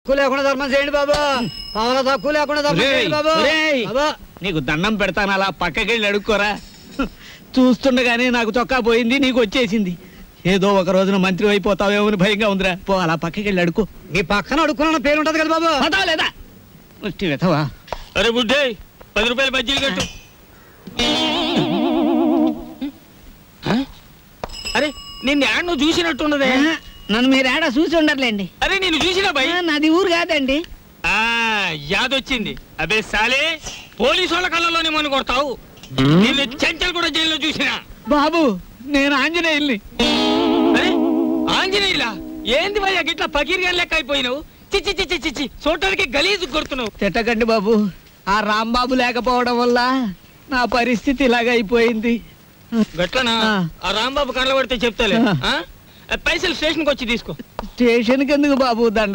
తక్కువ లేకుండా ధర్మం చేయండి బాబు పావుల తక్కువ లేకుండా ధర్మం ఒరేయ్, చేయండి బాబు ఒరేయ్. బాబు నీకు దండం పెడతాను అలా పక్కకెళ్ళి అడుక్కోరా చూస్తుండగానే నాకు చొక్కా పోయింది నీకు వచ్చేసింది ఏదో ఒక రోజున మంత్రి అయిపోతావేమో అని భయంగా ఉందిరా పో అలా పక్కకెళ్ళి అడుకో మీ పక్కన అడుక్కున్న పేరు ఉంటది కదా బాబు పదా లేదా ముష్టి వెతవా అరే బుడ్డే పది రూపాయలు బజ్జీలు కట్టు ఆ? అరే నిన్ను యాడ్ నువ్వు చూసినట్టున్నదే నన్ను మీరు ఏడా చూసి ఉండర్లేండి అరే నేను చూసినా భయ్ ఆ, నాది ఊరు కాదండి ఆ యాదొచ్చింది అబే సాలే పోలీసు వాళ్ళ కళ్ళలోనే మన కొడతావు నిన్ను చెంచల్ కూడా జైల్లో చూసినా బాబు నేను ఆంజనేయుల్ని అరే ఆంజనేయులా ఏంది భయ్యా గిట్లా పకీర్గా లెక్క అయిపోయినావు చిచ్చి చిచ్చి చిచ్చి చూడటానికి గలీజు కొడుతున్నావు తిట్టకండి బాబు ఆ రాంబాబు లేకపోవడం వల్ల నా పరిస్థితి ఇలాగ అయిపోయింది గట్లనా ఆ. ఆ రాంబాబు కళ్ళ పడితే చెప్తాలే ఆ. ఆ? ఆ పైసలు స్టేషన్కి వచ్చి తీసుకో స్టేషన్కి ఎందుకు బాబు దండ